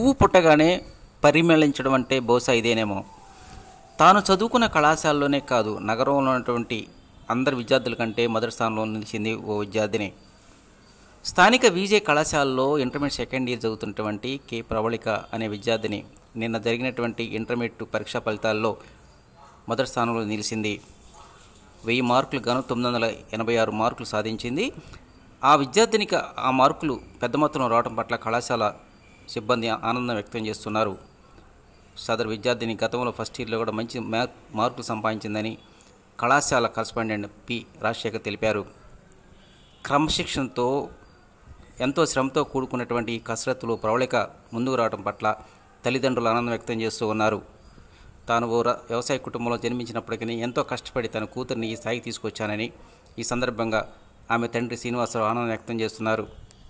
పువ్వు పుట్టగానే పరిమళించడం అంటే బహుశా ఇదేనేమో తాను చదువుకున్న కళాశాలలోనే కాదు నగరంలో ఉన్నటువంటి అందరి విద్యార్థుల కంటే మొదటి స్థానంలో నిలిచింది ఓ విద్యార్థిని స్థానిక విజే కళాశాలలో ఇంటర్మీడియట్ సెకండ్ ఇయర్ చదువుతున్నటువంటి కె ప్రవళిక అనే విద్యార్థిని నిన్న జరిగినటువంటి ఇంటర్మీడియట్ పరీక్షా ఫలితాల్లో మొదటి స్థానంలో నిలిచింది వెయ్యి మార్కులు గాను తొమ్మిది వందల ఎనభై ఆరు మార్కులు సాధించింది ఆ విద్యార్థినికి ఆ మార్కులు పెద్ద మొత్తంలో రావడం పట్ల కళాశాల సిబ్బంది ఆనందం వ్యక్తం చేస్తున్నారు సదరు విద్యార్థిని గతంలో ఫస్ట్ ఇయర్లో కూడా మంచి మ్యార్ మార్కులు సంపాదించిందని కళాశాల కరస్పాండెంట్ పి రాజశేఖర్ తెలిపారు క్రమశిక్షణతో ఎంతో శ్రమతో కూడుకున్నటువంటి ఈ కసరత్తులో ప్రవళిక ముందుకు రావడం పట్ల తల్లిదండ్రులు ఆనందం వ్యక్తం చేస్తూ ఉన్నారు తాను ఓ ర- వ్యవసాయ కుటుంబంలో జన్మించినప్పటికీ ఎంతో కష్టపడి తన కూతుర్ని ఈ స్థాయికి తీసుకొచ్చానని ఈ సందర్భంగా ఆమె తండ్రి శ్రీనివాసరావు ఆనందం వ్యక్తం చేస్తున్నారు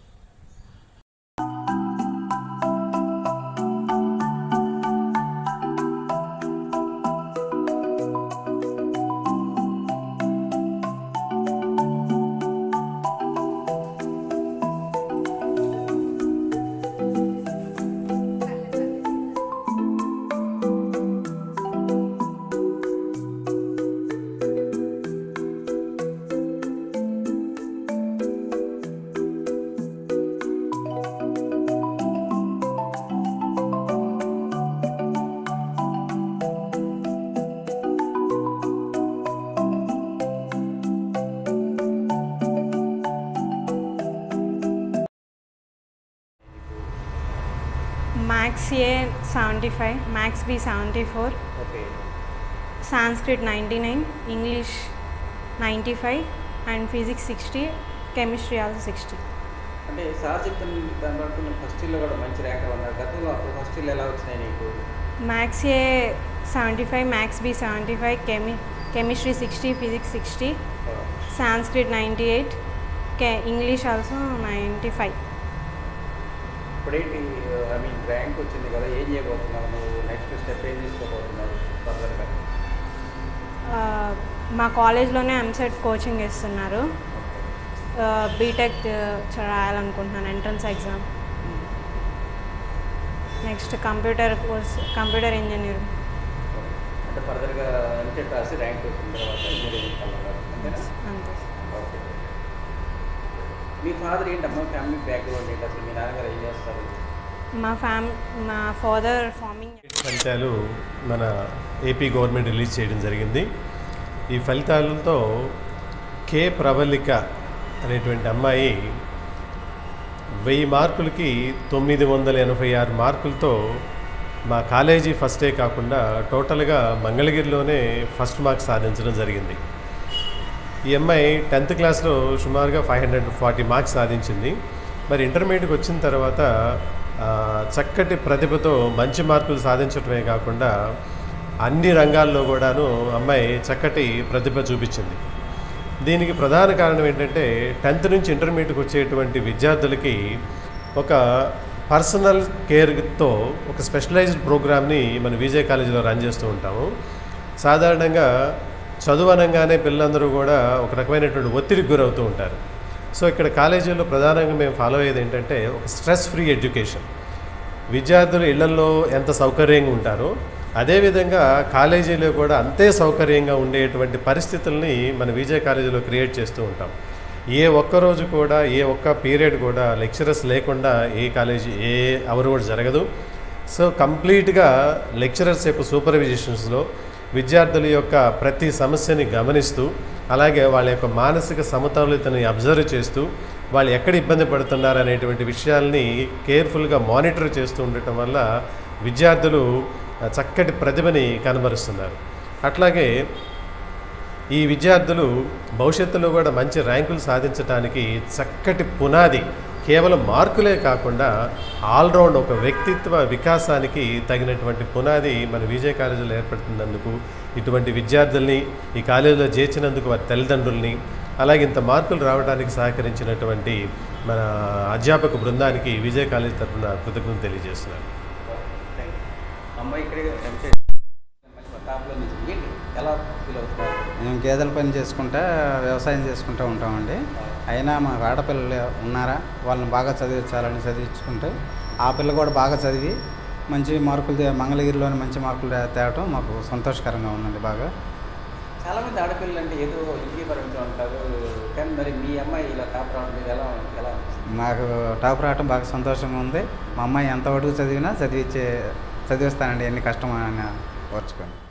maths A seventy five maths B seventy four okay Sanskrit ninety nine English ninety five and physics sixty chemistry also sixty అంటే సార్ చెప్తున్న దాని బట్టి నువ్వు ఫస్ట్ ఇయర్లో కూడా మంచి ర్యాంక్ ఉన్నారు గతంలో అప్పుడు ఫస్ట్ ఇయర్లో ఎలా వచ్చినాయి నీకు maths A seventy five maths B seventy five chem chemistry sixty physics sixty Sanskrit ninety eight కే ఇంగ్లీష్ ఆల్సో నైంటీ ఫైవ్ ఇప్పుడేంటి ఐ మీన్ ర్యాంక్ వచ్చింది కదా ఏం చేయబోతున్నావు నువ్వు నెక్స్ట్ స్టెప్ ఏం తీసుకోబోతున్నావు ఫర్దర్గా మా కాలేజ్లోనే ఎంసెట్ కోచింగ్ ఇస్తున్నారు బీటెక్ రాయాలనుకుంటున్నాను entrance exam next computer course computer engineering అంటే ఫర్దర్గా ఎంసెట్ రాసి ర్యాంక్ వచ్చిన తర్వాత ఇంజనీరింగ్ కలవాలి అంతేనా అంతే ఓకే మీ ఫాదర్ ఏంటమ్మా ఫ్యామిలీ బ్యాక్గ్రౌండ్ ఏంటి అసలు మీ నాన్నగారు ఏం చేస్తారు మా ఫ్యామ్ మా ఫాదర్ ఫార్మింగ్ ఫలితాలు మన ఏపీ గవర్నమెంట్ రిలీజ్ చేయడం జరిగింది ఈ ఫలితాలతో కే ప్రవళిక అనేటువంటి అమ్మాయి వెయ్యి మార్కులకి తొమ్మిది వందల ఎనభై ఆరు మార్కులతో మా కాలేజీ ఫస్టే కాకుండా టోటల్గా మంగళగిరిలోనే ఫస్ట్ మార్క్స్ సాధించడం జరిగింది ఈ అమ్మాయి టెన్త్ క్లాస్లో సుమారుగా ఫైవ్ హండ్రెడ్ ఫార్టీ మార్క్స్ సాధించింది మరి ఇంటర్మీడియట్కి వచ్చిన తర్వాత ఆ, చక్కటి ప్రతిభతో మంచి మార్కులు సాధించడమే కాకుండా అన్ని రంగాల్లో కూడాను అమ్మాయి చక్కటి ప్రతిభ చూపించింది దీనికి ప్రధాన కారణం ఏంటంటే టెన్త్ నుంచి ఇంటర్మీడియట్కి వచ్చేటువంటి విద్యార్థులకి ఒక పర్సనల్ కేర్తో ఒక స్పెషలైజ్డ్ ప్రోగ్రామ్ని మన విజయ కాలేజీలో రన్ చేస్తూ ఉంటాము సాధారణంగా చదువు అనగానే పిల్లలందరూ కూడా ఒక రకమైనటువంటి ఒత్తిడికి గురవుతూ ఉంటారు సో ఇక్కడ కాలేజీలో ప్రధానంగా మేము ఫాలో అయ్యేది ఏంటంటే ఒక స్ట్రెస్ ఫ్రీ ఎడ్యుకేషన్ విద్యార్థులు ఇళ్లలో ఎంత సౌకర్యంగా ఉంటారో అదేవిధంగా కాలేజీలో కూడా అంతే సౌకర్యంగా ఉండేటువంటి పరిస్థితుల్ని మన విజయ కాలేజీలో క్రియేట్ చేస్తూ ఉంటాం ఏ ఒక్క రోజు కూడా ఏ ఒక్క పీరియడ్ కూడా లెక్చరర్స్ లేకుండా ఏ కాలేజీ ఏ అవర్ కూడా జరగదు సో కంప్లీట్గా లెక్చరర్స్ యొక్క సూపర్విజేషన్స్లో విద్యార్థుల యొక్క ప్రతి సమస్యని గమనిస్తూ అలాగే వాళ్ళ యొక్క మానసిక సమతుల్యతని అబ్జర్వ్ చేస్తూ వాళ్ళు ఎక్కడ ఇబ్బంది పడుతున్నారు అనేటువంటి విషయాల్ని కేర్ఫుల్గా మానిటర్ చేస్తూ ఉండటం వల్ల విద్యార్థులు ఆ, చక్కటి ప్రతిభని కనబరుస్తున్నారు అట్లాగే ఈ విద్యార్థులు భవిష్యత్తులో కూడా మంచి ర్యాంకులు సాధించడానికి చక్కటి పునాది కేవలం మార్కులే కాకుండా ఆల్రౌండ్ ఒక వ్యక్తిత్వ వికాసానికి తగినటువంటి పునాది మన విజయ కాలేజీలో ఏర్పడుతున్నందుకు ఇటువంటి విద్యార్థుల్ని ఈ కాలేజీలో చేర్చినందుకు వారి తల్లిదండ్రుల్ని అలాగే ఇంత మార్కులు రావడానికి సహకరించినటువంటి మన అధ్యాపక బృందానికి విజయ కాలేజీ తరఫున కృతజ్ఞతలు తెలియజేస్తున్నాను అమ్మాయి ఇక్కడే ఎంసెట్ టాప్లో నుంచి ఏంటి ఎలా ఫీల్ అవుతున్నారు మేము గేదెల పని చేసుకుంటా వ్యవసాయం చేసుకుంటూ ఉంటామండి అయినా మా ఆడపిల్లలు ఉన్నారా వాళ్ళని బాగా చదివించాలని చదివించుకుంటే ఆ పిల్ల కూడా బాగా చదివి మంచి మార్కులు తే- మంగళగిరిలోని మంచి మార్కులు తే- తేవటం మాకు సంతోషకరంగా ఉందండి బాగా చాలామంది ఆడపిల్లలు అంటే ఏదో ఇంటికి పరిమితం అంటారు కానీ మరి మీ అమ్మాయి ఇలా టాప్ రావడం మీద ఎలా ఎలా అనిపిస్తుంది? నాకు టాప్ రావటం బాగా సంతోషంగా ఉంది మా అమ్మాయి ఎంతవరకు చదివినా చదివించే చదివిస్తానండి ఎన్ని కష్టమైనా ఓర్చుకొని